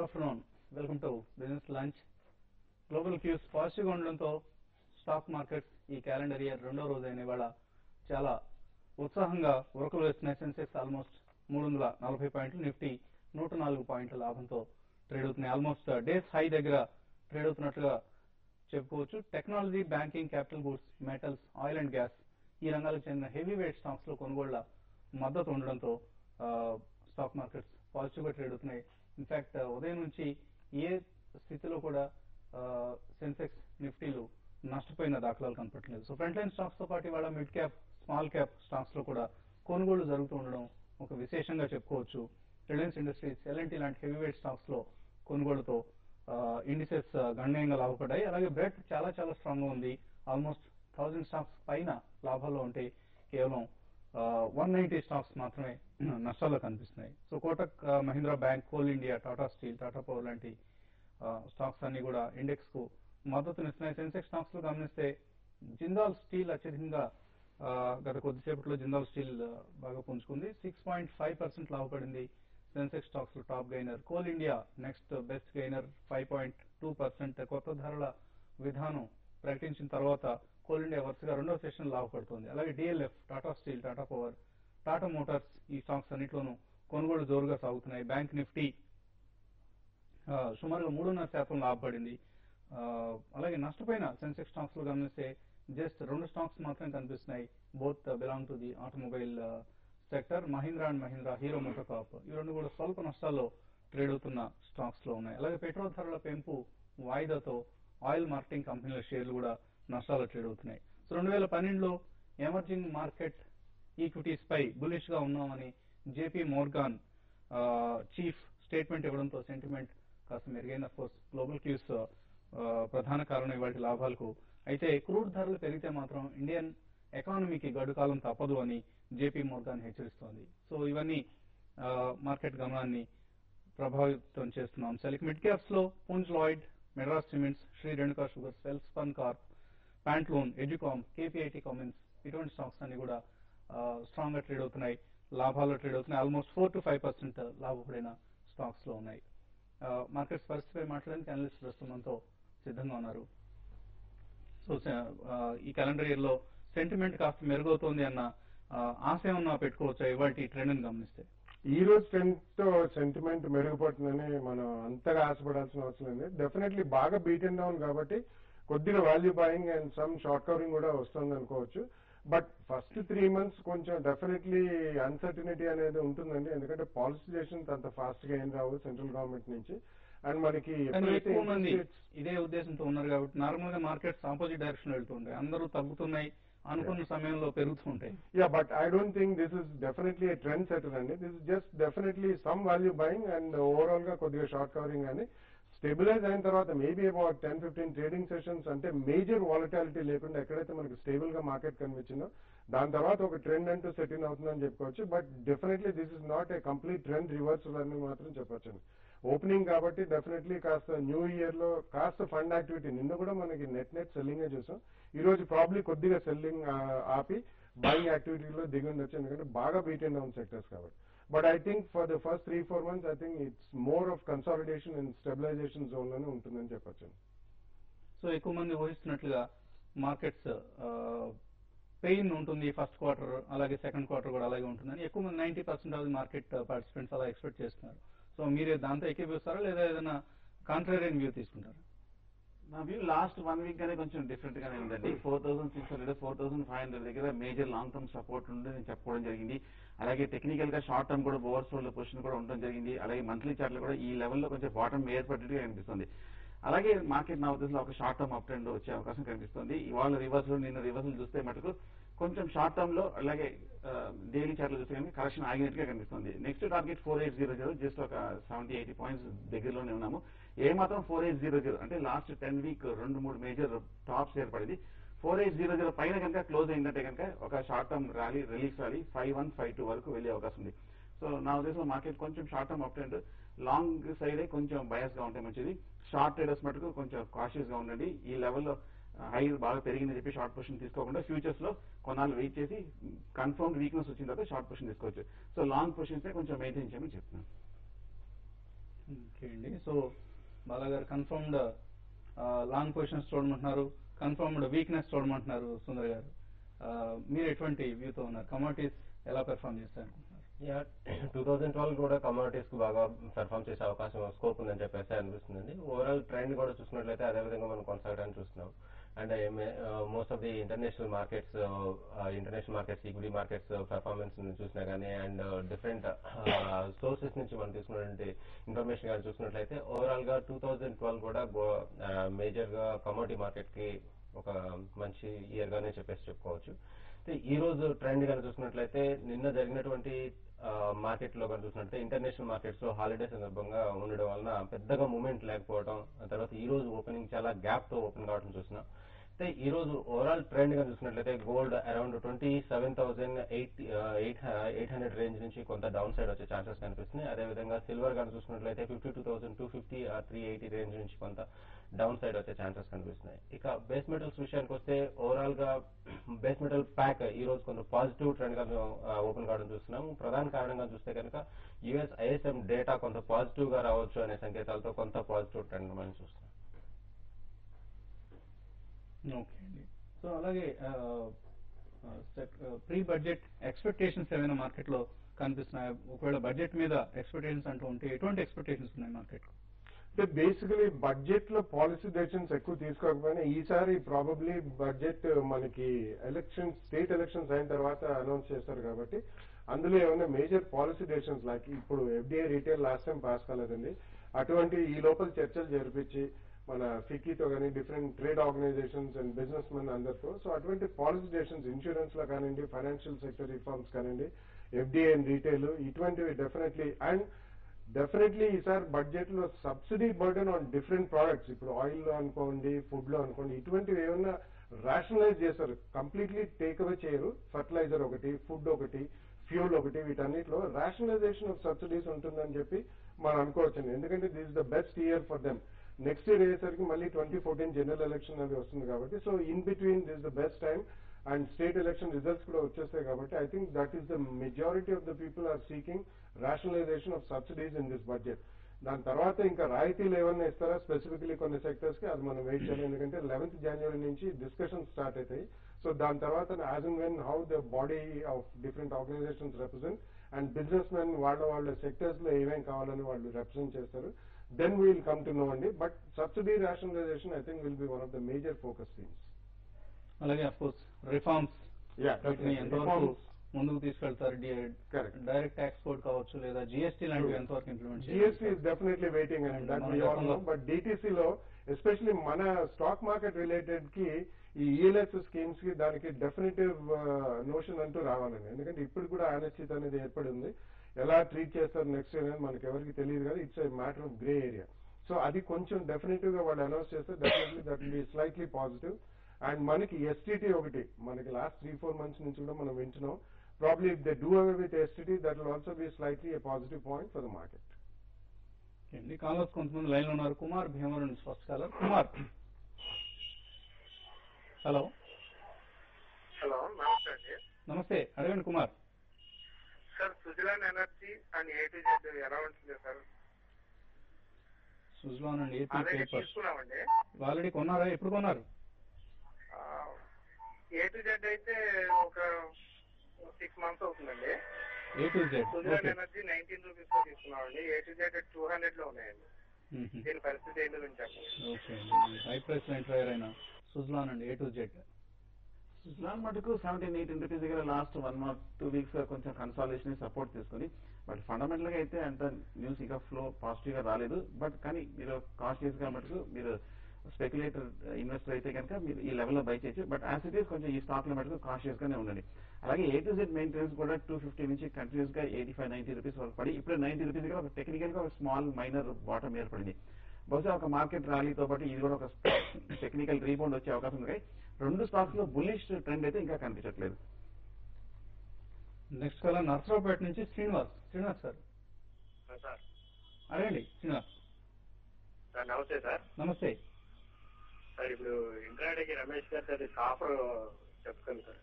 Afternoon welcome to business lunch global cues పాజిటివ్గా ఉండడంతో stock markets ఈ క్యాలెండర్ ఇయర్ రెండో రోజైన ఇవాళ చాలా ఉత్సాహంగా ఉరకలు వేస్తున్నాయి సెన్సెక్స్ ఆల్మోస్ట్ మూడు వందల నలభై పాయింట్లు నిఫ్టీ నూట నాలుగు పాయింట్ల లాభంతో ట్రేడ్ అవుతున్నాయి ఆల్మోస్ట్ డేస్ హై దగ్గర ట్రేడ్ అవుతున్నట్లుగా చెప్పుకోవచ్చు technology banking capital goods metals oil and gas ఈ రంగాలకు చెందిన హెవీ వెయిట్ స్టాక్స్ లో కొనుగోళ్ల మద్దతు ఉండడంతో ఆ, స్టాక్ మార్కెట్స్ పాజిటివ్ గా ట్రేడ్ అవుతున్నాయి ఇన్ఫాక్ట్ ఉదయం నుంచి ఏ స్థితిలో కూడా ఆ, సెన్సెక్స్ నిఫ్టీలు నష్టపోయిన దాఖలాలు కనపట్లేదు సో ఫ్రంట్ లైన్ స్టాక్స్ తో పాటు ఇవాళ mid cap small cap stocks లో కూడా కొనుగోళ్లు జరుగుతూ ఉండడం ఒక విశేషంగా చెప్పుకోవచ్చు రిలయన్స్ ఇండస్ట్రీస్ ఎల్ఎన్టీ లాంటి హెవీ వెయిట్ స్టాక్స్ లో కొనుగోళ్లతో ఇండిసెస్ గణనీయంగా లాభపడ్డాయి అలాగే బ్రెడ్ చాలా చాలా స్ట్రాంగ్ గా ఉంది ఆల్మోస్ట్ థౌజండ్ స్టాక్స్ పైన లాభాల్లో ఉంటే కేవలం వన్ నైన్టీ స్టాక్స్ మాత్రమే నష్టాల్లో కనిపిస్తున్నాయి సో కోటక్ ఆ, మహీంద్రా బ్యాంక్ కోల్ ఇండియా టాటా స్టీల్ టాటా పవర్ లాంటి స్టాక్స్ అన్ని కూడా ఇండెక్స్ కు మద్దతునిస్తున్నాయి సెన్సెక్స్ స్టాక్స్ లో గమనిస్తే జిందాల్ స్టీల్ అత్యధికంగా ఆ, గత కొద్దిసేపట్లో జిందాల్ స్టీల్ ఆ, బాగా పుంజుకుంది సిక్స్ పాయింట్ ఫైవ్ పర్సెంట్ లాభపడింది సెన్సెక్స్ స్టాక్స్ లో top gainer Coal India next best gainer five point two percent కొత్త ధరల విధానం ప్రకటించిన తర్వాత కోల్ ఇండియా వరుసగా రెండో సెషన్ లాభపడుతుంది అలాగే డిఎల్ఎఫ్ టాటా స్టీల్ టాటా పవర్ టాటా మోటార్స్ ఈ స్టాక్స్ అన్నిట్లోనూ కొనుగోలు జోరుగా సాగుతున్నాయి బ్యాంక్ నిఫ్టీ ఆ, సుమారుగా మూడున్నర శాతం లాభపడింది ఆ, అలాగే నష్టపోయిన సెన్సెక్స్ స్టాక్స్ లో గమనిస్తే జస్ట్ రెండు స్టాక్స్ మాత్రమే కనిపిస్తున్నాయి both belong to the automobile sector Mahindra and Mahindra Hero MotoCorp ఈ రెండు కూడా స్వల్ప నష్టాల్లో ట్రేడ్ అవుతున్న స్టాక్స్ లో ఉన్నాయి అలాగే పెట్రోల్ ధరల పెంపు వాయిదాతో ఆయిల్ మార్కెటింగ్ కంపెనీల షేర్లు కూడా నష్టాల్లో ట్రేడ్ అవుతున్నాయి సో రెండు వేల పన్నెండులో ఎమర్జింగ్ మార్కెట్ ఈక్విటీస్ పై బులిష్ గా ఉన్నామని జేపీ మోర్గాన్ చీఫ్ స్టేట్మెంట్ ఇవ్వడంతో సెంటిమెంట్ కాస్త మెరుగైన కోర్స్ గ్లోబల్ క్యూస్ ప్రధాన కారణం ఇవాటి లాభాలకు అయితే క్రూడ్ ధరలు పెరిగితే మాత్రం ఇండియన్ ఎకానమీకి గడుకాలం తప్పదు అని జేపీ మోర్గాన్ హెచ్చరిస్తోంది సో ఇవన్నీ ఆ, మార్కెట్ గమనాన్ని ప్రభావితం చేస్తున్న అంశాలు ఇక మిడ్ క్యాప్స్ లో పుంజ్ లాయిడ్ మెడ్రాస్ సిమెంట్స్ శ్రీ రేణుకా షుగర్స్ వెల్స్పన్ కార్ప్ ప్యాంట్లూన్ ఎడ్యుకామ్ కేపీఐటీ కామెంట్స్ ఇటువంటి స్టాక్స్ అన్ని కూడా స్ట్రాంగ్ గా ట్రేడ్ అవుతున్నాయి లాభాల్లో ట్రేడ్ అవుతున్నాయి almost four to five percent లాభపడిన స్టాక్స్ లో ఉన్నాయి మార్కెట్స్ పరిస్థితిపై మాట్లాడడానికి అనలిస్ట్ ప్రస్తుతం మనతో సిద్ధంగా ఉన్నారు సో ఆ, ఈ క్యాలెండర్ ఇయర్ లో సెంటిమెంట్ కాస్త మెరుగవుతోంది అన్న ఆ, ఆశ ఏమన్నా పెట్టుకోవచ్చా ఇవాటి ట్రెండ్ గమనిస్తే ఈ రోజు ట్రెండ్ తో సెంటిమెంట్ మెరుగుపడుతుందని మనం అంతగా ఆశపడాల్సిన అవసరం లేదు డెఫినెట్లీ బాగా బీటెన్ డౌన్ కాబట్టి కొద్దిగా value buying and some short covering కూడా వస్తుంది అనుకోవచ్చు బట్ ఫస్ట్ త్రీ మంత్స్ కొంచెం డెఫినెట్లీ అన్సర్టినిటీ అనేది ఉంటుందండి ఎందుకంటే పాలసీ డెసిషన్స్ అంత ఫాస్ట్ గా ఏం రావు సెంట్రల్ గవర్నమెంట్ నుంచి అండ్ మనకి కానీ ఎప్పుడైతే ఎక్కువ మంది interest rates- ఇదే ఉద్దేశంతో ఉన్నారు కాబట్టి నార్మల్ గా మార్కెట్స్ ఆపోజిట్ డైరెక్షన్ వెళ్తుంటాయి అందరూ తగ్గుతున్నాయి అనుకున్న సమయంలో పెరుగుతుంటాయి Yeah, but I don't think this is definitely a trend setter అండి this is just definitely some value buying and overall గా కొద్దిగా షార్ట్ కవరింగ్ అని స్టెబిలైజ్ అయిన తర్వాత maybe about ten fifteen trading sessions అంటే మేజర్ వాలటాలిటీ లేకుండా ఎక్కడైతే మనకి స్టేబుల్ గా మార్కెట్ కనిపించిందో దాని తర్వాత ఒక ట్రెండ్ అంటూ సెట్ ఇన్ అవుతుందని చెప్పుకోవచ్చు but definitely this is not a complete trend reversal అని మాత్రం చెప్పొచ్చు ఓపెనింగ్ కాబట్టి డెఫినెట్లీ కాస్త న్యూ ఇయర్ లో కాస్త ఫండ్ యాక్టివిటీ నిన్న కూడా మనకి నెట్ నెట్ సెల్లింగ్ చూసాం ఈ రోజు ప్రాబ్లీ కొద్దిగా సెల్లింగ్ ఆపి బయింగ్ యాక్టివిటీలో దిగి ఉండొచ్చు ఎందుకంటే బాగా బీటెన్ డౌన్ సెక్టర్స్ కాబట్టి but I think for the first three four months I think it's more of consolidation and stabilisation zone లోనే ఉంటుందని చెప్పొచ్చు సో ఎక్కువ మంది ఊహిస్తున్నట్లుగా మార్కెట్స్ పెయిన్ ఉంటుంది ఫస్ట్ క్వార్టర్ అలాగే సెకండ్ క్వార్టర్ కూడా అలాగే ఉంటుందని ఎక్కువ మంది ninety percent of market participants అలా ఎక్స్పెక్ట్ చేస్తున్నారు సో మీరు దాంతో ఎక్కిపిస్తారా లేదా ఏదైనా కాంట్రారియన్ వ్యూ తీసుకుంటారా నా వ్యూ లాస్ట్ వన్ వీక్ గానే కొంచెం డిఫరెంట్ గానే ఉందండి four thousand six hundred four thousand five hundred దగ్గర మేజర్ లాంగ్ టర్మ్ సపోర్ట్ ఉంది నేను చెప్పుకోవడం జరిగింది అలాగే టెక్నికల్ గా షార్ట్ టర్మ్ కూడా ఓవర్ సోల్డ్ పొజిషన్ కూడా ఉండడం జరిగింది అలాగే మంత్లీ చార్ట్లు కూడా ఈ లెవెల్లో కొంచెం బాటం ఏర్పడ్డట్టుగా కనిపిస్తుంది అలాగే మార్కెట్ నా ఉద్దేశంలో ఒక షార్ట్ టర్మ్ అప్ ట్రెండ్ వచ్చే అవకాశం కనిపిస్తుంది ఇవాళ రివర్సల్ నిన్న రివర్సల్ చూస్తే మటుకు కొంచెం షార్ట్ టర్మ్ లో అలాగే డైలీ చార్ట్లు చూస్తే కనుక కరెక్షన్ ఆగినట్టుగా కనిపిస్తుంది next target four eight zero zero just ఒక సెవెంటీ ఎయిటీ పాయింట్స్ దగ్గరలోనే ఉన్నాము ఏ మాత్రం ఫోర్ ఎయిట్ జీరో జీరో అంటే లాస్ట్ టెన్ వీక్ రెండు మూడు మేజర్ టాప్స్ ఏర్పడింది ఫోర్ ఎయిట్ జీరో జీరో పైన కనుక క్లోజ్ అయిందంటే కనుక ఒక short term rally relief rally five one five two వరకు వెళ్ళే అవకాశం ఉంది సో నా ఉద్దేశంలో మార్కెట్ కొంచెం short term up trend long సైడే కొంచెం బయస్ గా ఉంటే మంచిది షార్ట్ ట్రేడర్స్ మటుకు కొంచెం కాషియస్ గా ఉండండి ఈ లెవెల్లో హై బాగా పెరిగిందని చెప్పి షార్ట్ పొజిషన్ తీసుకోకుండా ఫ్యూచర్స్ లో కొన్నాళ్ళు వెయిట్ చేసి కన్ఫర్మ్ వీక్నెస్ వచ్చిన తర్వాత షార్ట్ పొజిషన్ తీసుకోవచ్చు సో లాంగ్ పొజిషన్స్ కొంచెం మెయింటైన్ చేయమని చెప్తున్నాను ఓకే అండి so Bala garu confirmed long positions చూడమంటున్నారు కన్ఫర్మ్డ్ వీక్నెస్ చూడమంటున్నారు సుందర్ గారు ఆ, మీరు ఎటువంటి వ్యూతో ఉన్నారు కమోడిటీస్ ఎలా పెర్ఫామ్ చేస్తాయి అనుకుంటున్నారు యా టూ థౌజండ్ ట్వెల్వ్ కూడా కమోడిటీస్ కు బాగా పెర్ఫామ్ చేసే అవకాశం స్కోప్ ఉందని చెప్పేసి అనిపిస్తుందండి ఓవరాల్ ట్రెండ్ కూడా చూసినట్లయితే అదే విధంగా మనం కొనసాగడానికి చూస్తున్నాం and most of the international markets international markets equity markets performance చూసినా కానీ అండ్ డిఫరెంట్ సోర్సెస్ నుంచి మనం తీసుకున్నటువంటి ఇన్ఫర్మేషన్ కానీ చూసినట్లయితే ఓవరాల్ గా టూ థౌజండ్ ట్వెల్వ్ కూడా మేజర్ గా కమోడిటీ మార్కెట్ కి ఒక మంచి ఇయర్ గానే చెప్పేసి చెప్పుకోవచ్చు అయితే ఈ రోజు ట్రెండ్ కనుక చూసినట్లయితే నిన్న జరిగినటువంటి మార్కెట్ లో కనుక చూసినట్లయితే ఇంటర్నేషనల్ మార్కెట్స్ లో హాలిడే సందర్భంగా ఉండడం వలన పెద్దగా మూమెంట్ లేకపోవడం ఆ తర్వాత ఈ రోజు ఓపెనింగ్ చాలా గ్యాప్ తో ఓపెన్ కావడం చూసినాం అయితే ఈ రోజు ఓవరాల్ ట్రెండ్ గా చూసినట్లయితే gold around twenty seven thousand eight eight eight hundred range నుంచి కొంత డౌన్ సైడ్ వచ్చే ఛాన్సెస్ కనిపిస్తున్నాయి అదేవిధంగా సిల్వర్ కనుక చూసినట్లయితే fifty two thousand two fifty three eighty range నుంచి కొంత డౌన్ సైడ్ వచ్చే ఛాన్సెస్ కనిపిస్తున్నాయి ఇక బేస్ మెటల్స్ విషయానికి వస్తే ఓవరాల్ గా బేస్ మెటల్ ప్యాక్ ఈ రోజు కొంత పాజిటివ్ ట్రెండ్ గా ఓపెన్ కావడం చూస్తున్నాము ప్రధాన కారణంగా చూస్తే కనుక యుఎస్ ఐఎస్ఎం డేటా కొంత పాజిటివ్ గా రావచ్చు అనే సంకేతాలతో కొంత పాజిటివ్ ట్రెండ్ మనం చూస్తున్నాం ఓకే అండి సో అలాగే ప్రీ బడ్జెట్ ఎక్స్పెక్టేషన్స్ ఏమైనా మార్కెట్ లో కనిపిస్తున్నాయి ఒకవేళ బడ్జెట్ మీద ఎక్స్పెక్టేషన్స్ అంటూ ఉంటే ఎటువంటి ఎక్స్పెక్టేషన్స్ ఉన్నాయి మార్కెట్ అంటే బేసికలీ బడ్జెట్ లో పాలసీ డెసిషన్స్ ఎక్కువ తీసుకోకపోయినా ఈసారి ప్రాబబ్లీ బడ్జెట్ మనకి ఎలక్షన్ స్టేట్ ఎలక్షన్స్ అయిన తర్వాత అనౌన్స్ చేస్తారు కాబట్టి అందులో ఏమైనా మేజర్ పాలసీ డెసిషన్స్ లైక్ ఇప్పుడు FDI retail last time pass కాలేదండి అటువంటి ఈ లోపల చర్చలు జరిపించి మన ఫిక్కీతో కానీ different trade organisations and businessmen అందరితో సో అటువంటి పాలసీ డెసిషన్స్ ఇన్సూరెన్స్ లో కానివ్వండి ఫైనాన్షియల్ సెక్టర్ రిఫార్మ్స్ కానివ్వండి ఎఫ్డిఐ అండ్ రీటైల్ ఇటువంటివి డెఫినెట్లీ అండ్ డెఫినెట్లీ ఈసారి బడ్జెట్ లో subsidy burden on different products ఇప్పుడు ఆయిల్ లో అనుకోండి ఫుడ్ లో అనుకోండి ఇటువంటివి ఏమన్నా రేషనలైజ్ చేస్తారు కంప్లీట్లీ టేక్ అవే చేయరు ఫర్టిలైజర్ ఒకటి ఫుడ్ ఒకటి ఫ్యూల్ ఒకటి వీటన్నిటిలో రేషనలైజేషన్ ఆఫ్ సబ్సిడీస్ ఉంటుందని చెప్పి మనం అనుకోవచ్చండి ఎందుకంటే this the best year for them next year అయ్యేసరికి మళ్ళీ ట్వంటీ ఫోర్టీన్ జనరల్ ఎలక్షన్ అది వస్తుంది కాబట్టి so in between this the best time and state election results కూడా వచ్చేస్తాయి కాబట్టి I think that is the majority of the people are seeking rationalisation of subsidies in this budget దాని తర్వాత ఇంకా రాయితీలు ఏమన్నా ఇస్తారా స్పెసిఫికలీ కొన్ని సెక్టర్స్ కి అది మనం వెయిట్ చేయాలి ఎందుకంటే లెవెన్త్ జనవరి నుంచి డిస్కషన్ స్టార్ట్ అవుతాయి సో దాని తర్వాత as and when how the body of different organisations represent and businessmen వాళ్ళ వాళ్ళ సెక్టర్స్ లో ఏమేం కావాలని వాళ్ళు రిప్రజెంట్ చేస్తారు then we'll come to know అండి but subsidy rationalisation I think will be one of the major focus themes అలాగే of course reforms Yeah, వీటిని definitely. ఎంతవరకు Reforms. ముందుకు తీసుకెళ్తారు Correct. డైరెక్ట్ ట్యాక్స్ కోడ్ కావచ్చు లేదా జిఎస్టీ లాంటివి ఎంతవరకు implement GST is definitely waiting and And that మన వి ఆల్ నో గతంలో- బట్ డిటిసి లో ఎస్పెషలీ మన స్టాక్ మార్కెట్ రిలేటెడ్ కి ఈ ఈఎల్ఎస్ స్కీమ్స్ కి దానికి డెఫినెటివ్ నోషన్ అంటూ రావాలండి ఎందుకంటే ఇప్పుడు కూడా అనిశ్చిత అనేది ఏర్పడి ఉంది ఎలా ట్రీట్ చేస్తారు నెక్స్ట్ ఇయర్ అనేది మనకి ఎవరికి తెలియదు కానీ it's a matter of grey area so అది కొంచెం డెఫినెటివ్ గా వాళ్ళు అనౌన్స్ చేస్తే definitely that will be slightly positive and మనకి ఎస్టీటీ ఒకటి మనకి లాస్ట్ త్రీ ఫోర్ మంత్స్ నుంచి కూడా మనం వింటున్నాం probably if they do away with STT that will also be slightly a positive point for the market అండి callers కొంతమంది line లో ఉన్నారు కుమార్ భీమవరం నుంచి first caller Kumar hello hello నమస్తే అండి నమస్తే అడగండి Kumar sir Suzlon energy and A to Z ఎలా ఉంటుంది sir Suzlon and AP already paper తీసుకున్నామండి ఆల్రెడీ కొన్నారా ఎప్పుడు కొన్నారు ఏ టు జెడ్ అయితే ఒక సిక్స్ మంత్స్ అవుతుందండి A to Z Suzlon okay energy nineteen rupees లో తీసుకున్నామండి A to Z two hundred లో ఉన్నాయండి దీని పరిస్థితి ఏంటో కొంచెం చెప్పండి ఓకే అండి హై ప్రైస్ లో ఎంటర్ అయ్యారైనా Suzlon and A to Z ఇస్లాం మటుకు సెవెంటీన్ ఎయిటీన్ రూపీస్ దగ్గర last one or two weeks కొంచెం కన్సాలేషన్ సపోర్ట్ తీసుకుని బట్ ఫండమెంటల్ గా అయితే అంత న్యూస్ ఇక ఫ్లో పాజిటివ్ గా రాలేదు బట్ కానీ మీరు కాస్టియస్ గా మటుకు మీరు స్పెక్యులేటర్ ఇన్వెస్టర్ అయితే కనుక మీరు ఈ లెవెల్లో బై చేయొచ్చు బట్ యాజ్ ఇట్ ఈస్ కొంచెం ఈ స్టాక్ లో మటుకు కాషియస్ గానే ఉండండి అలాగే ఏ టు జెడ్ మెయింటెనెన్స్ కూడా టూ ఫిఫ్టీ నుంచి కంటిన్యూస్ గా ఎయిటీ ఫైవ్ నైన్టీ రూపీస్ వరకు పడి ఇప్పుడు నైన్టీ రూపీస్ దగ్గర ఒక టెక్నికల్ గా ఒక స్మాల్ మైనర్ బాటం ఏర్పడింది బహుశా ఒక మార్కెట్ ర్యాలీతో పాటు ఇది కూడా ఒక టెక్నికల్ రీబౌండ్ వచ్చే అవకాశం ఉంది కానీ రెండు స్టాక్స్ లో బుల్లిష్ ట్రెండ్ అయితే ఇంకా కనిపించట్లేదు నెక్స్ట్ కాలర్ నర్సరావుపేట నుంచి శ్రీనివాస్ శ్రీనివాస్ సార్ సార్ అడగండి శ్రీనివాస్ సార్ నమస్తే సార్ నమస్తే సార్ ఇప్పుడు ఇంట్రాడేకి రమేష్ గారు అది ఆఫర్ చెప్పుకోండి సార్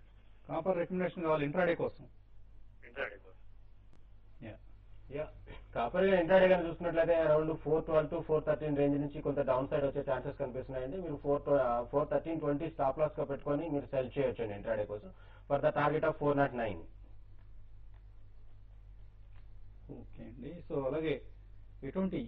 కాపర్ రికమెండేషన్ కావాలి ఇంట్రాడే కోసం intraday yeah yeah copper intraday కానీ చూసుకున్నట్లయితే around four twelve to four thirteen range నుంచి కొంత డౌన్ సైడ్ వచ్చే ఛాన్సెస్ కనిపిస్తున్నాయండి మీరు four four thirteen twenty stop loss గా పెట్టుకొని మీరు సెల్ చేయొచ్చు అండి ఇంట్రాడే కోసం for the target of four not nine okay అండి సో అలాగే ఎటువంటి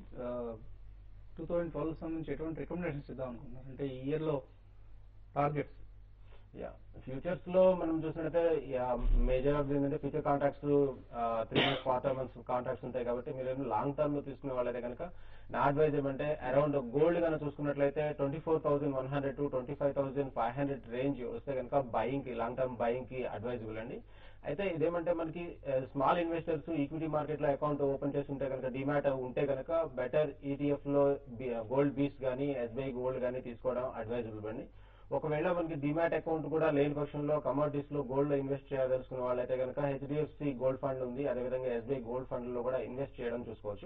టూ థౌజండ్ ట్వెల్వ్ సంబంధించి ఎటువంటి రికమెండేషన్స్ ఇద్దాం అనుకున్నారు అంటే ఈ ఇయర్ లో టార్గెట్స్ యా ఫ్యూచర్స్ లో మనం చూసినట్లయితే మేజర్ ఆఫ్ ఏంటంటే future contracts three months quarter months contracts ఉంటాయి కాబట్టి మీరు లాంగ్ టర్మ్ లో తీసుకునే వాళ్ళైతే కనుక నా అడ్వైజ్ ఏమంటే అరౌండ్ గోల్డ్ కనుక చూసుకున్నట్లయితే twenty four thousand one hundred to twenty five thousand five hundred range వస్తే కనుక బయింగ్ కి లాంగ్ టర్మ్ బయింగ్ కి అడ్వైజబుల్ అండి అయితే ఇదేమంటే మనకి స్మాల్ ఇన్వెస్టర్స్ ఈక్విటీ మార్కెట్ లో అకౌంట్ ఓపెన్ చేస్తుంటే కనుక డిమాట్ ఉంటే కనుక బెటర్ ఈటీఎఫ్ లో గోల్డ్ బీస్ కానీ ఎస్బీఐ గోల్డ్ కానీ తీసుకోవడం అడ్వైజబుల్ అండి ఒకవేళ మనకి డిమాట్ అకౌంట్ కూడా లేని పక్షంలో కమోడిటీస్ లో గోల్డ్ లో ఇన్వెస్ట్ చేయదలుచుకున్న వాళ్ళైతే కనుక హెచ్డిఎఫ్సి గోల్డ్ ఫండ్ ఉంది అదేవిధంగా ఎస్బీఐ గోల్డ్ ఫండ్ లో కూడా ఇన్వెస్ట్ చేయడం చూసుకోవచ్చు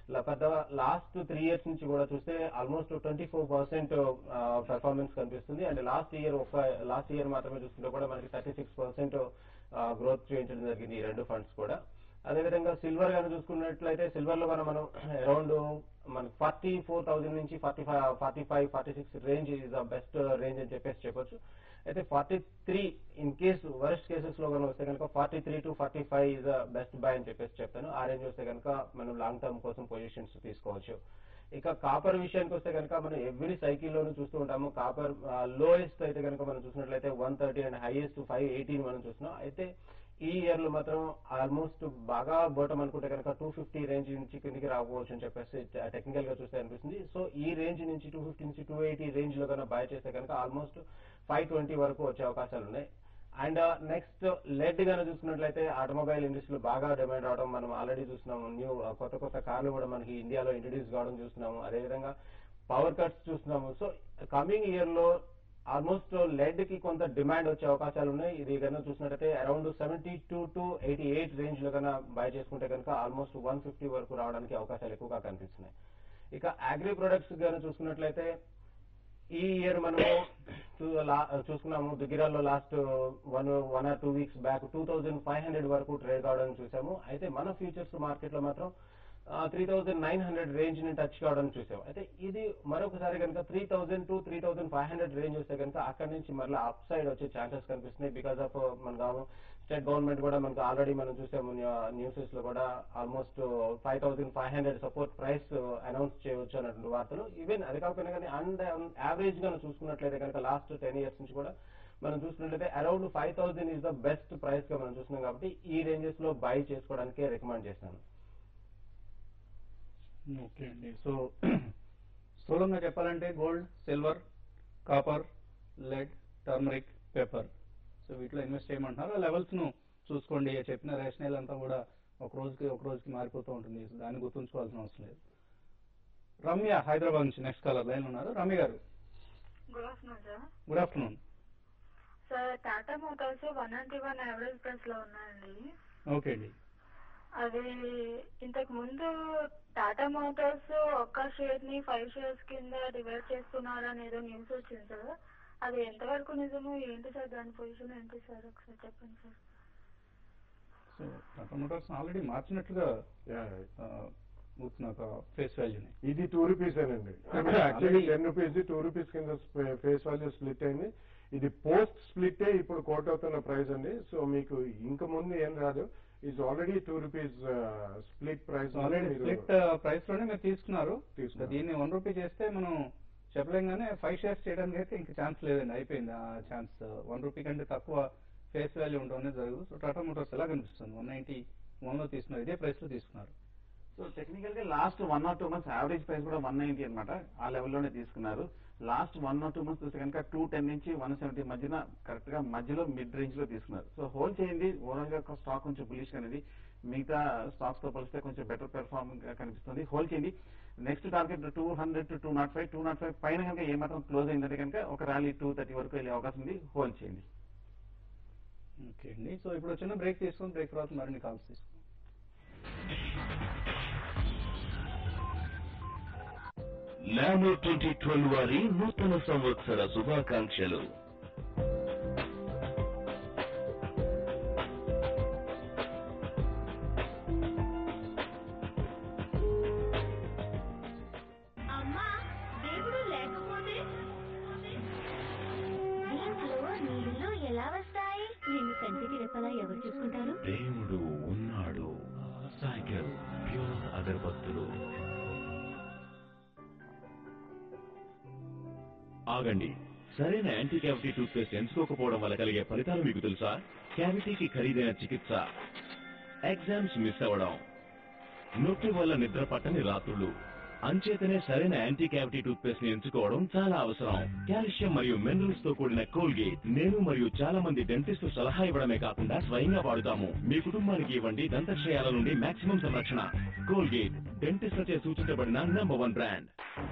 లాస్ట్ త్రీ ఇయర్స్ నుంచి కూడా చూస్తే almost twenty four percent performance కనిపిస్తుంది అండ్ లాస్ట్ ఇయర్ ఒక లాస్ట్ ఇయర్ మాత్రమే చూస్తుంటే కూడా మనకి థర్టీ సిక్స్ పర్సెంట్ గ్రోత్ చూపించడం జరిగింది ఈ రెండు ఫండ్స్ కూడా అదేవిధంగా సిల్వర్ గాని చూసుకున్నట్లయితే సిల్వర్ లో మనం మనం అరౌండ్ మన ఫార్టీ ఫోర్ థౌసండ్ నుంచి forty five forty five forty six range is the best range అని చెప్పేసి చెప్పొచ్చు అయితే forty three in case worst cases లో కనుక వస్తే కనుక forty three to forty five is the best buy అని చెప్పేసి చెప్తాను ఆ రేంజ్ వస్తే కనుక మనం లాంగ్ టర్మ్ కోసం పొజిషన్స్ తీసుకోవచ్చు ఇక కాపర్ విషయానికి వస్తే కనుక మనం ఎవ్రీ సైకిల్లోనూ చూస్తూ ఉంటాము కాపర్ లోయెస్ట్ అయితే కనుక మనం చూసినట్లయితే one thirty and highest five eighteen మనం చూస్తున్నాం అయితే ఈ ఇయర్ లో మాత్రం ఆల్మోస్ట్ బాగా బోటం అనుకుంటే కనుక టూ ఫిఫ్టీ రేంజ్ నుంచి కిందికి రాకపోవచ్చు అని చెప్పేసి టెక్నికల్ గా చూస్తే అనిపిస్తుంది సో ఈ రేంజ్ నుంచి టూ ఫిఫ్టీ నుంచి టూ ఎయిటీ రేంజ్ లో కనుక బై చేస్తే కనుక ఆల్మోస్ట్ ఫైవ్ ట్వంటీ వరకు వచ్చే అవకాశాలు ఉన్నాయి అండ్ నెక్స్ట్ లెడ్ గానే చూసుకున్నట్లయితే ఆటోమొబైల్ ఇండస్ట్రీలో బాగా డిమాండ్ అవడం మనం ఆల్రెడీ చూస్తున్నాము న్యూ కొత్త కొత్త కార్లు కూడా మనకి ఇండియాలో ఇంట్రడ్యూస్ కావడం చూస్తున్నాము అదేవిధంగా పవర్ కట్స్ చూస్తున్నాము సో కమింగ్ ఇయర్ లో ఆల్మోస్ట్ లెడ్ కి కొంత డిమాండ్ వచ్చే అవకాశాలు ఉన్నాయి ఇది కనుక చూసినట్టయితే around seventy two to eighty eight range లో కనుక బై చేసుకుంటే కనుక ఆల్మోస్ట్ వన్ ఫిఫ్టీ వరకు రావడానికి అవకాశాలు ఎక్కువగా కనిపిస్తున్నాయి ఇక అగ్రి ప్రొడక్ట్స్ కనుక చూసుకున్నట్లయితే ఈ ఇయర్ మనము చూ- లా- చూసుకున్నాము దుగ్గిరాల్లో last one one or two weeks back two thousand five hundred వరకు ట్రేడ్ కావడం చూసాము అయితే మన ఫ్యూచర్స్ మార్కెట్ లో మాత్రం three thousand nine hundred range ని టచ్ కావడం చూసాం అయితే ఇది మరొకసారి కనుక three thousand to three thousand five hundred range వస్తే కనుక అక్కడి నుంచి మళ్ళీ అప్ సైడ్ వచ్చే ఛాన్సెస్ కనిపిస్తున్నాయి బికాస్ ఆఫ్ మన స్టేట్ గవర్నమెంట్ కూడా మనకు ఆల్రెడీ మనం చూసాము న్యూసెస్ లో కూడా almost five thousand five hundred support price announce చేయవచ్చు అన్నటువంటి వార్తలు ఈవెన్ అది కాకపోయినా కానీ అండ్ యావరేజ్ గా చూసుకున్నట్లయితే కనుక లాస్ట్ టెన్ ఇయర్స్ నుంచి కూడా మనం చూసుకున్నట్లయితే around five thousand is the best price గా మనం చూస్తున్నాం కాబట్టి ఈ రేంజెస్ లో బై చేసుకోవడానికి రికమెండ్ చేస్తాను ఓకే అండి సో స్థూలంగా చెప్పాలంటే gold silver copper lead turmeric paper so వీటిలో ఇన్వెస్ట్ చేయమంటున్నారు ఆ లెవెల్స్ ను చూసుకోండి చెప్పిన రేషనల్ అంతా కూడా ఒక రోజుకి ఒక రోజుకి మారిపోతూ ఉంటుంది సో దాన్ని గుర్తుంచుకోవాల్సిన అవసరం లేదు రమ్య హైదరాబాద్ నుంచి నెక్స్ట్ కాలర్ లైన్ ఉన్నారు Ramya garu good afternoon sir good afternoon sir Tata Motors one ninety one average price లో ఉన్నాయండి ఓకే అండి అవి ఇంతకు ముందు టాటా మోటార్స్ ఒక్క షేర్ ని ఫైవ్ షేర్స్ కింద డివైడ్ చేస్తున్నారని ఏదో న్యూస్ వచ్చింది సార్ అది ఎంతవరకు నిజము ఏంటి సార్ దాని పొజిషన్ ఏంటి సార్ ఒకసారి చెప్పండి sir so Tata Motors already మార్చినట్లుగా ఆ, నాకు ఫేస్ వాల్యూని ఇది టూ రూపీస్ అండి actually ten rupees two rupees కింద ఫేస్ వాల్యూ స్ప్లిట్ అయింది ఇది పోస్ట్ స్ప్లిట్ ఇప్పుడు కోట్ అవుతున్న ప్రైస్ అండి సో మీకు ఇంక ముందు ఏం రాదు is already two rupees split price already split price లోనే మీరు తీసుకున్నారు తీసుకున్నారు. దీన్ని వన్ రూపీ చేస్తే మనం చెప్పలేం కానీ ఫైవ్ షేర్స్ చేయడానికి అయితే ఇంకా ఛాన్స్ లేదండి అయిపోయింది ఆ ఛాన్స్ వన్ రూపీ కంటే తక్కువ ఫేస్ వాల్యూ ఉండడం అనేది జరగదు సో టాటా మోటార్స్ ఎలా కనిపిస్తుంది వన్ నైన్టీ వన్ లో తీసుకున్నారు ఇదే ప్రైస్ లో తీసుకున్నారు సో టెక్నికల్ గా last one or two months average price కూడా వన్ నైన్టీ అనమాట ఆ లెవెల్లోనే తీసుకున్నారు last one or two months చూస్తే కనుక టూ టెన్ నుంచి వన్ సెవెంటీ మధ్యన కరెక్ట్ గా మధ్యలో మిడ్ రేంజ్ లో తీసుకున్నారు సో హోల్డ్ చేయండి ఓవరాల్ గా స్టాక్ కొంచెం బులిష్ అనేది మిగతా స్టాక్స్ తో పోలిస్తే కొంచెం బెటర్ పెర్ఫార్మ్ గా కనిపిస్తుంది హోల్డ్ చేయండి next target two hundred to two not five two not five పైన కనుక ఏమాత్రం క్లోజ్ అయిందంటే కనుక ఒక ర్యాలీ టూ థర్టీ వరకు వెళ్ళే అవకాశం ఉంది హోల్డ్ చేయండి ఓకే అండి సో ఇప్పుడు చిన్న బ్రేక్ తీసుకుని బ్రేక్ తర్వాత మరిన్ని కాల్స్ తీసుకుందాం నానో ట్వంటీ ట్వెల్వ్ వారి నూతన సంవత్సర శుభాకాంక్షలు ఆగండి సరైన యాంటీ క్యావిటీ టూత్ పేస్ట్ ఎంచుకోకపోవడం వల్ల కలిగే ఫలితాలు మీకు తెలుసా క్యావిటీకి ఖరీదైన చికిత్స ఎగ్జామ్స్ మిస్ అవ్వడం నొప్పి వల్ల నిద్ర పట్టని రాత్రులు అంచేతనే సరైన యాంటీ క్యావిటీ టూత్ పేస్ట్ ని ఎంచుకోవడం చాలా అవసరం కాల్షియం మరియు మినరల్స్ తో కూడిన కోల్గేట్ నేను మరియు చాలా మంది డెంటిస్టు సలహా ఇవ్వడమే కాకుండా స్వయంగా వాడుతాము మీ కుటుంబానికి ఇవ్వండి దంతక్షయాల నుండి మాక్సిమం సంరక్షణ కోల్గేట్ డెంటిస్ట్లచే సూచించబడిన number one brand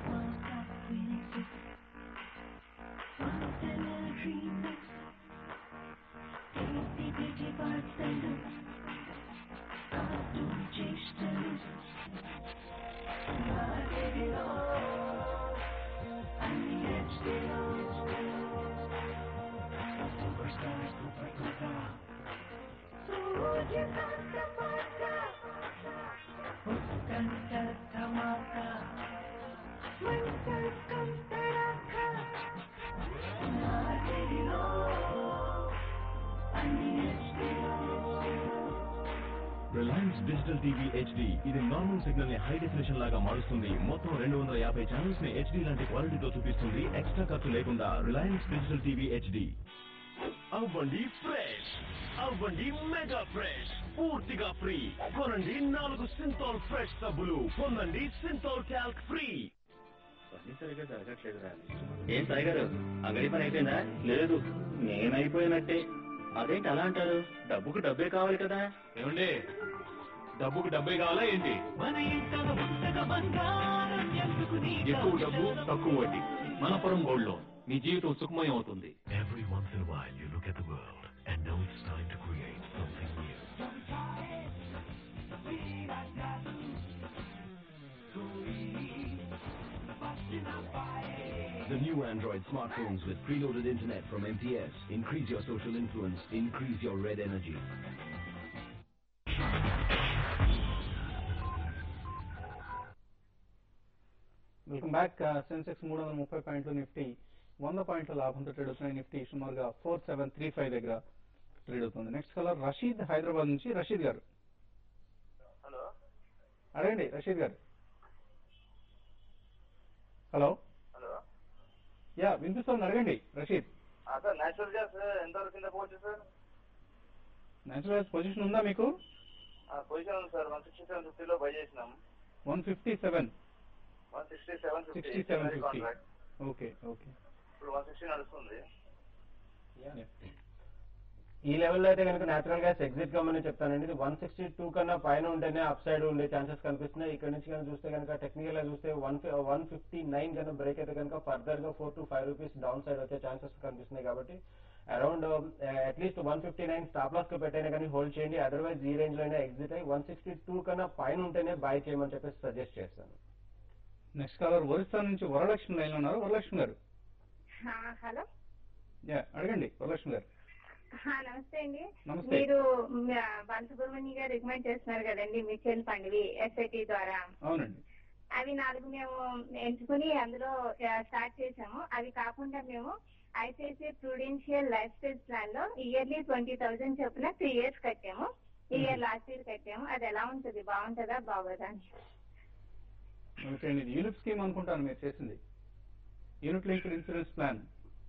Reliance digital TV HD ఇది నార్మల్ సిగ్నల్ ని హై డెఫినేషన్ లాగా మారుస్తుంది మొత్తం రెండు వందల యాభై ఛానల్స్ ని హెచ్డి లాంటి క్వాలిటీతో చూపిస్తుంది ఎక్స్ట్రా ఖర్చు లేకుండా రిలయన్స్ డిజిటల్ టీవీ హెచ్డి అవ్వండి ఫ్రెష్ అవ్వండి మెగా ఫ్రెష్ పూర్తిగా ఫ్రీ కొనండి నాలుగు సింతాల్ ఫ్రెష్ సబ్బులు పొందండి సింతాల్ క్యాల్క్ ఫ్రీ పని సరిగ్గా జరగట్లేదురా ఏం సాయి గారు అంగడి పని అయిపోయిందా లేదు నేనైపోయినట్టే అదేంటి అలా అంటారు డబ్బుకు డబ్బే కావాలి కదా ఏమండి డబ్బుకు డబ్బే కావాలా ఏంటి ఎక్కువ డబ్బు తక్కువ వడ్డీ మనపురం గోల్డ్ లోన్ మీ జీవితం సుఖమయం అవుతుంది Every once in a while, you look at the world and know it's time to create something new. The new Android smartphones with preloaded internet from MTS. Increase your social influence. Increase your red energy. Welcome back Sensex మూడు వందల ముప్పై పాయింట్లు Nifty వంద పాయింట్ల లాభంతో trade అవుతున్నాయి నిఫ్టీ సుమారుగా four seven three five దగ్గర ట్రేడ్ అవుతుంది నెక్స్ట్ కలర్ రషీద్ హైదరాబాద్ నుంచి రషీద్ గారు హలో అడగండి రషీద్ గారు హలో హలో యా వినిపిస్తుంది అడగండి రషీద్ సార్ నేచురల్ గ్యాస్ ఎంతవరకు కింద పోవచ్చు సార్ నేచురల్ పొజిషన్ ఉందా మీకు పొజిషన్ ఉంది సార్ వన్ సిక్స్టీ సెవెన్ ఫిఫ్టీలో బై చేసినాం one fifty seven one sixty seven fifty sixty seven fifty contract okay okay ఇప్పుడు వన్ సిక్స్టీ నడుస్తుంది ఈ లెవెల్లో అయితే కనుక నేచురల్ గ్యాస్ ఎగ్జిట్ కమ్మని చెప్తానండి ఇది వన్ సిక్స్టీ టూ కన్నా పైన ఉంటేనే అప్ సైడ్ ఉండే ఛాన్సెస్ కనిపిస్తున్నాయి ఇక్కడ నుంచి కనుక చూస్తే కనుక టెక్నికల్ గా చూస్తే వన్ వన్ ఫిఫ్టీ నైన్ కన్నా బ్రేక్ అయితే కనుక ఫర్దర్ గా four to five rupees down side వచ్చే ఛాన్సెస్ కనిపిస్తున్నాయి కాబట్టి around at least one fifty nine stop loss కి పెట్టైనా కానీ హోల్డ్ చేయండి అదర్వైజ్ ఈ రేంజ్ లో అయినా ఎగ్జిట్ అయ్యి వన్ సిక్స్టీ టూ కన్నా పైన ఉంటేనే బై చేయమని చెప్పేసి సజెస్ట్ చేస్తాను నెక్స్ట్ కలర్ ఒరిస్సా నుంచి వరలక్ష్మి లైన్ లో ఉన్నారు వరలక్ష్మి గారు హలో యా అడగండి వరలక్ష్మి గారు నమస్తే అండి నమస్తే. మీరు బాలసుబ్రహ్మణ్య గారు రికమెండ్ చేస్తున్నారు కదండి మ్యూచువల్ ఫండ్వి ఎస్ఐటి ద్వారా అవునండి అవి నాలుగు మేము ఎంచుకుని అందులో ఆ, స్టార్ట్ చేసాము అవి కాకుండా మేము ICICI Prudential lifestyle plan లో ఇయర్లీ ట్వంటీ థౌసండ్ చొప్పున త్రీ ఇయర్స్ కట్టాము ఈ ఇయర్ లాస్ట్ ఇయర్ కట్టాము అది ఎలా ఉంటుంది బాగుంటుందా బాగోదా అని ఓకే అండి ఇది యూనిట్ స్కీమ్ అనుకుంటాను మీరు చేసింది unit linked insurance plan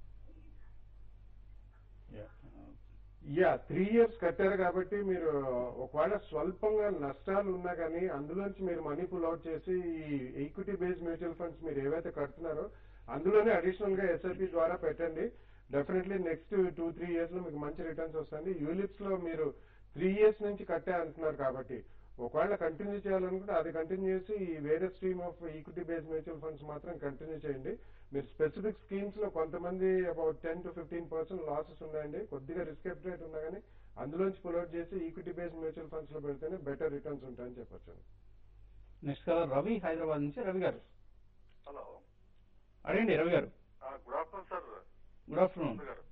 yeah three years కట్టారు కాబట్టి మీరు ఒకవేళ స్వల్పంగా నష్టాలు ఉన్నా కానీ అందులోంచి మీరు మనీ పుల్ అవుట్ చేసి ఈ ఈక్విటీ బేస్డ్ మ్యూచువల్ ఫండ్స్ మీరు ఏవైతే కడుతున్నారో అందులోనే అడిషనల్ గా ఎస్ఐపి ద్వారా పెట్టండి definitely next two three years లో మీకు మంచి రిటర్న్స్ వస్తుంది యూలిప్స్ లో మీరు త్రీ ఇయర్స్ నుంచి కట్టే అంటున్నారు కాబట్టి ఒకవేళ కంటిన్యూ చేయాలనుకుంటే అది కంటిన్యూ చేసి ఈ వేరే stream of equity based mutual funds మాత్రం కంటిన్యూ చేయండి మీరు స్పెసిఫిక్ స్కీమ్స్ లో కొంతమంది about ten to fifteen percent losses ఉన్నాయండి కొద్దిగా రిస్క్ రేట్ ఉన్నా కానీ అందులోంచి పుల్అవుట్ చేసి ఈక్విటీ బేస్డ్ మ్యూచువల్ ఫండ్స్ లో పెడితేనే బెటర్ రిటర్న్స్ ఉంటాయని చెప్పొచ్చు నెక్స్ట్ కలర్ రవి హైదరాబాద్ నుంచి రవి గారు హలో అడగండి Ravi garu good afternoon sir good afternoon garu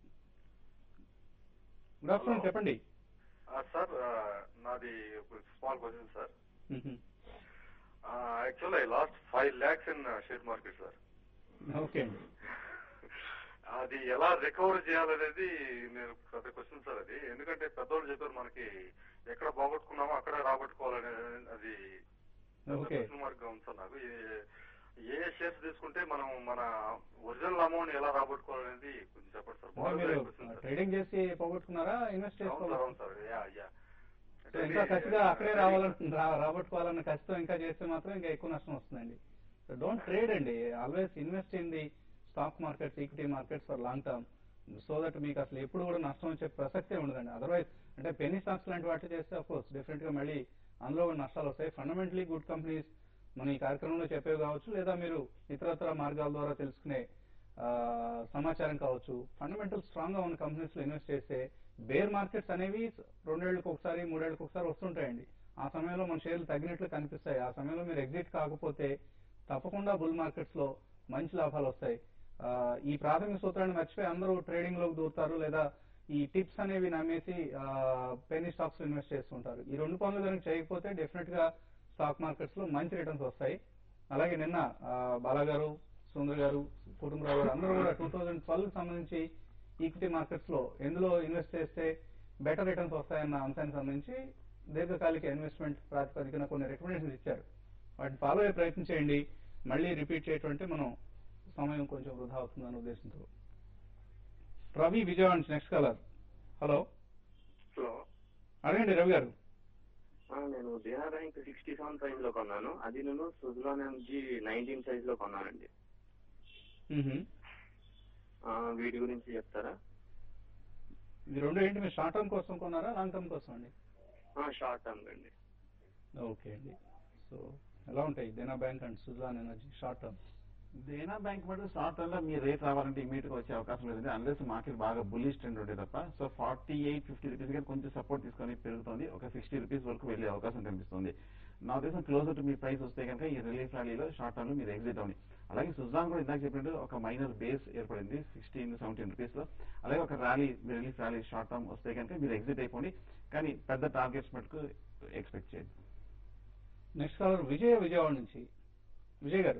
good afternoon చెప్పండి సార్ నాది small question sir hmm. Actual I lost five lakhs in share market sir okay అండి అది ఎలా రికవర్ చేయాలనేది నేను పెద్ద క్వశ్చన్ సార్ అది ఎందుకంటే పెద్దోళ్ళు చెప్పారు మనకి ఎక్కడ పోగొట్టుకున్నామో అక్కడే రాబట్టుకోవాలనే అది ఓకే క్వశ్చన్ మార్క్ గా ఉంది సార్ నాకు ఇది ఏ షేర్స్ తీసుకుంటే మనం మన ఒరిజినల్ అమౌంట్ ఎలా రాబట్టుకోవాలనేది కొంచెం చెప్పండి సార్ అంటే బాగా మీరు question సార్. ట్రేడింగ్ చేసి పోగొట్టుకున్నారా ఇన్వెస్ట్ అవును సార్ చేసుకోవాలా అవును సార్ యా యా సో ఇంకా కసిగా అక్కడే రావాలని రా- రాబట్టుకోవాలన్న కసితో ఇంకా చేస్తే మాత్రం ఇంకా ఎక్కువ నష్టం వస్తుందండి సో డోంట్ ట్రేడ్ అండి always invest in the stock markets equity markets for long term so that మీకు అసలు ఎప్పుడు కూడా నష్టం వచ్చే ప్రసక్తే ఉండదండి అదర్వైజ్ అంటే పెనీ స్టాక్స్ లాంటి వాటి చేస్తే అఫ్ కోర్స్ డెఫినెట్ గా మళ్ళీ అందులో కూడా నష్టాలు వస్తాయి ఫండమెంటలీ గుడ్ కంపెనీస్ మన ఈ కార్యక్రమంలో చెప్పేవి కావచ్చు లేదా మీరు ఇతరత్ర మార్గాల ద్వారా తెలుసుకునే ఆ, సమాచారం కావచ్చు ఫండమెంటల్ స్ట్రాంగ్ గా ఉన్న కంపెనీస్ లో ఇన్వెస్ట్ చేస్తే బేర్ మార్కెట్స్ అనేవి రెండేళ్లకు ఒకసారి మూడేళ్లకు ఒకసారి వస్తుంటాయండి ఆ సమయంలో మన షేర్లు తగ్గినట్లు కనిపిస్తాయి ఆ సమయంలో మీరు ఎగ్జిట్ కాకపోతే తప్పకుండా బుల్ మార్కెట్స్ లో మంచి లాభాలు వస్తాయి ఆ, ఈ ప్రాథమిక సూత్రాన్ని మర్చిపోయి అందరూ ట్రేడింగ్ లోకి దూరుతారు లేదా ఈ టిప్స్ అనేవి నమ్మేసి పెనీ స్టాక్స్ ఇన్వెస్ట్ చేస్తుంటారు ఈ రెండు పనులు కనుక చేయకపోతే డెఫినెట్ గా స్టాక్ మార్కెట్స్ లో మంచి రిటర్న్స్ వస్తాయి అలాగే నిన్న ఆ, బాలా గారు సుందర్ గారు కుటుంబరావు గారు అందరూ కూడా టూ థౌజండ్ ట్వెల్వ్ సంబంధించి ఈక్విటీ మార్కెట్స్ లో ఎందులో ఇన్వెస్ట్ చేస్తే బెటర్ రిటర్న్స్ వస్తాయన్న అంశానికి సంబంధించి దీర్ఘకాలిక ఇన్వెస్ట్మెంట్ ప్రాతిపదికన కొన్ని రికమెండేషన్స్ ఇచ్చారు వాటిని ఫాలో అయ్యే ప్రయత్నం చేయండి మళ్ళీ రిపీట్ చేయటం మనం సమయం కొంచెం వృధా అవుతుందన్న ఉద్దేశంతో రవి విజయవాడ నుంచి నెక్స్ట్ కలర్ హలో హలో అడగండి రవి గారు ఆ, నేను Dena bank sixty seven price లో కొన్నాను అది నేను సుజలాన్ ఎంజీ నైన్టీన్ సైజ్ లో కొన్నానండి మ్మ్హమ్. ఆ, వీటి గురించి చెప్తారా ఇది రెండు ఏంటి మీరు షార్ట్ టర్మ్ కోసం కొన్నారా లాంగ్ టర్మ్ కోసం అండి షార్ట్ టర్మ్ అండి ఓకే అండి సో ఎలా ఉంటాయి Dena bank and Suzlon energy short term Dena bank మటుకు షార్ట్ టర్మ్ లో మీ రేట్ రావాలంటే ఇమీడియట్ గా వచ్చే అవకాశం లేదండి అన్లెస్ మార్కెట్ బాగా బుల్లిష్ ట్రెండ్ ఉంటే తప్ప so forty eight fifty rupees గా కొంచెం సపోర్ట్ తీసుకొని పెరుగుతుంది ఒక సిక్స్టీ రూపీస్ వరకు వెళ్ళే అవకాశం కనిపిస్తుంది నా ఉద్దేశం క్లోజర్ టు మీ ప్రైస్ వస్తే కనుక ఈ రిలీఫ్ ర్యాలీలో షార్ట్ టర్మ్ లో మీరు ఎగ్జిట్ అవ్వండి అలాగే సుజాన్ కూడా ఇందాక చెప్పినట్టు ఒక మైనర్ బేస్ ఏర్పడింది సిక్స్టీన్ సెవెంటీన్ రూపీస్ లో అలాగే ఒక rally relief rally short term వస్తే కనుక మీరు ఎగ్జిట్ అయిపోండి కానీ పెద్ద టార్గెట్స్ మటుకు ఎక్స్పెక్ట్ చేయండి నెక్స్ట్ కాలర్ విజయ విజయవాడ నుంచి విజయ్ గారు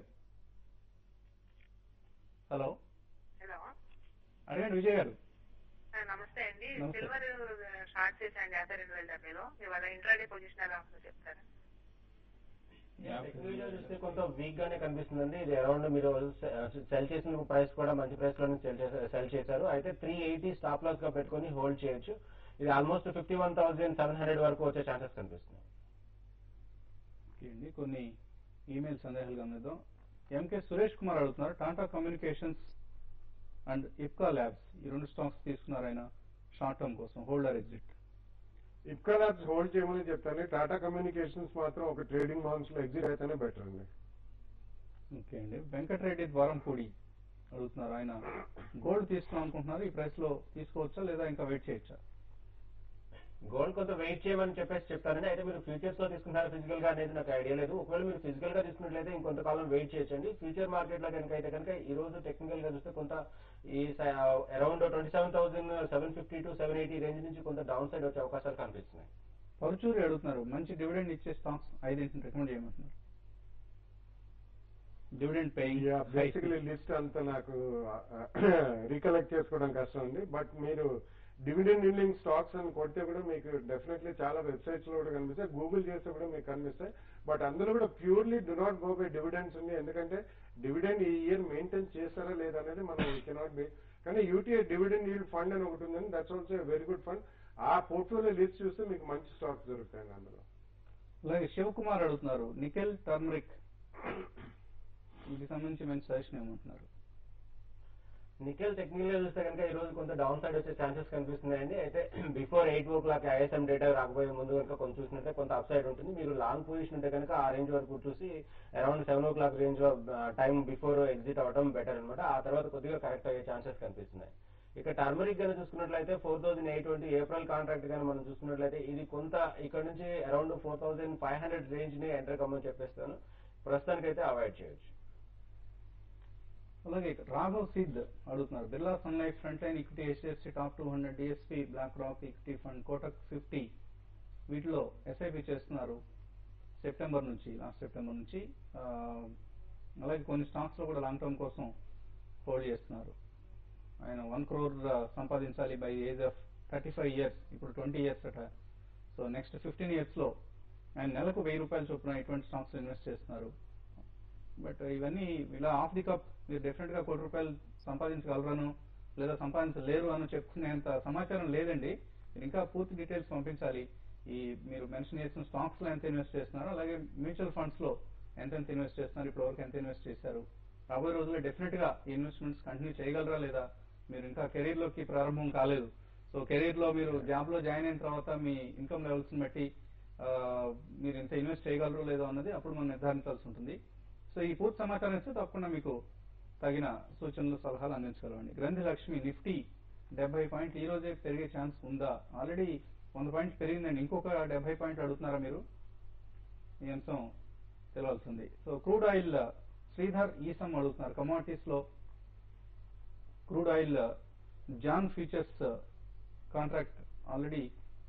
హలో హలో అడగండి విజయ్ గారు ఆ, నమస్తే అండి నమస్తే. సిల్వర్ షార్ట్ చేశాను యాభై రెండు వేల డెబ్బైలో ఇవాళ ఇంట్రాడే పొజిషన్ ఎలా ఉందో చెప్తారా టెక్నికల్ గా చూస్తే కొంత వీక్ గానే కనిపిస్తుందండి ఇది అరౌండ్ మీరు సెల్ చేసిన ప్రైస్ కూడా మంచి ప్రైస్ లోనే సెల్ చేశారు అయితే త్రీ ఎయిటీ స్టాప్ లాస్ గా పెట్టుకొని హోల్డ్ చేయొచ్చు ఇది almost fifty one thousand seven hundred వరకు వచ్చే ఛాన్సెస్ కనిపిస్తున్నాయి ఓకే అండి కొన్ని ఈమెయిల్ సందేహాలు గమనిద్దాం ఎంకే సురేష్ కుమార్ అడుగుతున్నారు Tata communications and Ipca labs ఈ రెండు స్టాక్స్ తీసుకున్నారు ఆయన షార్ట్ టర్మ్ కోసం holder exit Ipca labs hold చేయమని చెప్తాను టాటా కమ్యూనికేషన్స్ మాత్రం ఒక ట్రేడింగ్ బాండ్స్ లో ఎగ్జిట్ అయితేనే బెటర్ అండి ఓకే అండి వెంకటరెడ్డి ద్వారంపూడి అడుగుతున్నారు ఆయన గోల్డ్ తీసుకున్నాం అనుకుంటున్నారు ఈ ప్రైస్ లో తీసుకోవచ్చా లేదా ఇంకా వెయిట్ చేయొచ్చా గోల్డ్ కొంత వెయిట్ చేయమని చెప్పేసి చెప్తానండి అయితే మీరు ఫ్యూచర్స్ లో తీసుకుంటారు ఫిజికల్ గా అనేది నాకు ఐడియా లేదు ఒకవేళ మీరు ఫిజికల్ గా తీసుకున్నట్లయితే ఇంకొంతకాలం వెయిట్ చేయొచ్చండి ఫ్యూచర్ మార్కెట్ లో కనుక అయితే కనుక ఈ రోజు టెక్నికల్ గా చూస్తే కొంత ఈ around twenty seven thousand seven fifty to seven eighty range నుంచి కొంత డౌన్ సైడ్ వచ్చే అవకాశాలు కనిపిస్తున్నాయి పరుచూరి అడుగుతున్నారు మంచి డివిడెండ్ ఇచ్చే స్టాక్స్ ఐదింటిని రికమెండ్ చేయమంటున్నారు డివిడెండ్ పేయింగ్ బేసికలీ లిస్ట్ అంతా నాకు రీకలెక్ట్ చేసుకోవడం కష్టం ఉంది బట్ మీరు డివిడెండ్ ఇల్లింగ్ స్టాక్స్ అని కొడితే కూడా మీకు డెఫినెట్లీ చాలా వెబ్సైట్స్ లో కూడా కనిపిస్తాయి గూగుల్ చేస్తే కూడా మీకు కనిపిస్తాయి బట్ అందులో కూడా purely do not go by dividends ఉంది ఎందుకంటే డివిడెండ్ ఈ ఇయర్ మెయింటైన్ చేస్తారా లేదా అనేది మనం వీ కెనాట్ బి కానీ యూటీఐ డివిడెండ్ ఈల్డ్ ఫండ్ అని ఒకటి ఉందండి that's also very good fund ఆ పోర్ట్ఫోలియో లిస్ట్ చూస్తే మీకు మంచి స్టాక్స్ దొరుకుతాయండి అందులో అలాగే శివకుమార్ అడుగుతున్నారు నికెల్ టర్మరిక్ వీటికి సంబంధించి మంచి సజెషన్ ఏమంటున్నారు నికెల్ టెక్నికల్ గా చూస్తే కనుక ఈ రోజు కొంత డౌన్ సైడ్ వచ్చే ఛాన్సెస్ కనిపిస్తున్నాయండి అయితే before eight o'clock ISM data రాకపోయే ముందు కనుక కొంచెం చూసినట్టే కొంత అప్ సైడ్ ఉంటుంది మీరు లాంగ్ పొజిషన్ ఉంటే కనుక ఆ రేంజ్ వరకు చూసి around seven o'clock range లో టైం బిఫోర్ ఎగ్జిట్ అవ్వడం బెటర్ అనమాట ఆ తర్వాత కొద్దిగా కరెక్ట్ అయ్యే ఛాన్సెస్ కనిపిస్తున్నాయి ఇక టర్మరిక్ గానీ చూసుకున్నట్లయితే four thousand eight twenty April contract గానీ మనం చూసుకున్నట్లయితే ఇది కొంత ఇక్కడ నుంచి around four thousand five hundred range ని ఎంటర్ కమ్మని చెప్పేస్తాను ప్రస్తుతానికైతే అవాయిడ్ చేయొచ్చు అలాగే రాఘవ్ సిద్ అడుగుతున్నారు Birla sun life front line equity HDFC top two hundred DSP black rock equity fund Kotak fifty వీటిలో ఎస్ఐపి చేస్తున్నారు సెప్టెంబర్ నుంచి లాస్ట్ సెప్టెంబర్ నుంచి ఆ, అలాగే కొన్ని స్టాక్స్ లో కూడా లాంగ్ టర్మ్ కోసం హోల్డ్ చేస్తున్నారు ఆయన వన్ క్రోర్ సంపాదించాలి by age of thirty five years ఇప్పుడు ట్వంటీ ఇయర్స్ అట సో నెక్స్ట్ ఫిఫ్టీన్ ఇయర్స్ లో ఆయన నెలకు వెయ్యి రూపాయల చొప్పున ఇటువంటి స్టాక్స్ ఇన్వెస్ట్ చేస్తున్నారు బట్ ఇవన్నీ ఇలా ఆఫ్ ది కప్ మీరు డెఫినెట్ గా కోటి రూపాయలు సంపాదించగలరను లేదా సంపాదించలేరు అని చెప్పుకునేంత సమాచారం లేదండి మీరు ఇంకా పూర్తి డీటెయిల్స్ పంపించాలి ఈ మీరు మెన్షన్ చేసిన స్టాక్స్ లో ఎంత ఇన్వెస్ట్ చేస్తున్నారు అలాగే మ్యూచువల్ ఫండ్స్ లో ఎంత ఎంత ఇన్వెస్ట్ చేస్తున్నారు ఇప్పటి వరకు ఎంత ఇన్వెస్ట్ చేశారు రాబోయే రోజుల్లో డెఫినెట్ గా ఈ ఇన్వెస్ట్మెంట్స్ కంటిన్యూ చేయగలరా లేదా మీరు ఇంకా కెరీర్ లోకి ప్రారంభం కాలేదు సో కెరీర్ లో మీరు జాబ్ లో జాయిన్ అయిన తర్వాత మీ ఇన్కమ్ లెవెల్స్ ని బట్టి ఆ, మీరు ఎంత ఇన్వెస్ట్ చేయగలరు లేదో అన్నది అప్పుడు మనం నిర్ధారించాల్సి ఉంటుంది సో ఈ పూర్తి సమాచారం ఇస్తే తప్పకుండా మీకు తగిన సూచనలు సలహాలు అందించగలమండి గ్రంథి లక్ష్మి నిఫ్టీ డెబ్బై పాయింట్లు ఈ రోజే పెరిగే ఛాన్స్ ఉందా ఆల్రెడీ వంద పాయింట్స్ పెరిగిందండి ఇంకొక డెబ్బై పాయింట్లు అడుగుతున్నారా మీరు ఈ అంశం తెలవాల్సింది so crude oil Sridhar Eesam అడుగుతున్నారు కమోడిటీస్ లో crude oil June futures contract already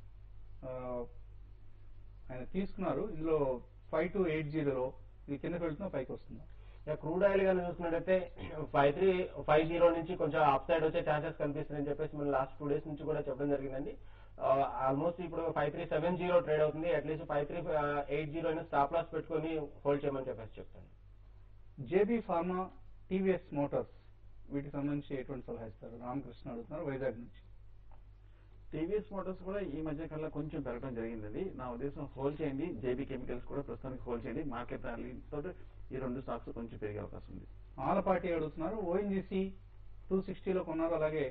ఆయన తీసుకున్నారు ఇందులో ఫైవ్ టు ఎయిట్ జీరోలో ఇది కిందకి వెళ్తున్నా పైకి వస్తుందా క్రూడ్ ఆయిల్ గానీ చూసుకున్నట్టయితే ఫైవ్ త్రీ ఫైవ్ జీరో నుంచి కొంచెం అప్ సైడ్ వచ్చే ఛాన్సెస్ కనిపిస్తున్నాయని చెప్పేసి మనం లాస్ట్ టూ డేస్ నుంచి కూడా చెప్పడం జరిగిందండి ఆల్మోస్ట్ ఇప్పుడు five three seven zero trade అవుతుంది at least five three eight zero అయినా స్టాప్ లాస్ పెట్టుకొని హోల్డ్ చేయమని చెప్పేసి చెప్తాను జేబీ ఫార్మా టీవీఎస్ మోటార్స్ వీటికి సంబంధించి ఎటువంటి సలహా ఇస్తారు రామకృష్ణ అడుగుతున్నారు వైజాగ్ నుంచి టీవీఎస్ మోటార్స్ కూడా ఈ మధ్య కల్లా కొంచెం పెరగడం జరిగిందండి నా ఉద్దేశం హోల్డ్ చేయండి జేబీ కెమికల్స్ కూడా ప్రస్తుతానికి హోల్డ్ చేయండి మార్కెట్ ర్యాలీ తోటి ఈ రెండు స్టాక్స్ కొంచెం పెరిగే అవకాశం ఉంది ఆలపాటి అడుగుతున్నారు ఓఎన్జీసీ టూ సిక్స్టీలో కొన్నారు అలాగే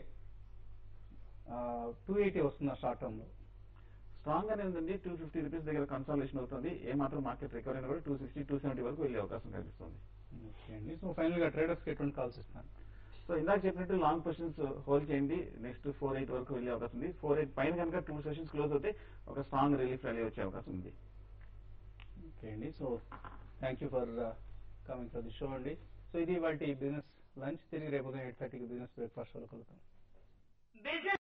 టూ ఎయిటీ వస్తుంది షార్ట్ టర్మ్ లో స్ట్రాంగ్ గానే ఉందండి టూ ఫిఫ్టీ రూపీస్ దగ్గర కన్సాలేషన్ అవుతుంది ఏ మాత్రం మార్కెట్ రికవరీ అయినా కూడా టూ సిక్స్టీ టూ సెవెంటీ వరకు వెళ్ళే అవకాశం కనిపిస్తుంది ఓకే అండి సో ఫైనల్ గా ట్రేడర్స్ కి ఎటువంటి కాల్స్ ఇస్తాను సో ఇందాక చెప్పినట్టు లాంగ్ పొజిషన్స్ హోల్డ్ చేయండి నెక్స్ట్ ఫోర్ ఎయిట్ వరకు వెళ్ళే అవకాశం ఉంది ఫోర్ ఎయిట్ పైన కనుక టూ సెషన్స్ క్లోజ్ అవుతే ఒక స్ట్రాంగ్ రిలీఫ్ ర్యాలీ వచ్చే అవకాశం ఉంది ఓకే అండి so thank you for coming for the show అండి సో ఇది వాటి బిజినెస్ లంచ్ తిరిగి రేపు ఉదయం ఎయిట్ థర్టీకి బిజినెస్ బ్రేక్ఫాస్ట్ లో కలుగుతాం బిజినెస్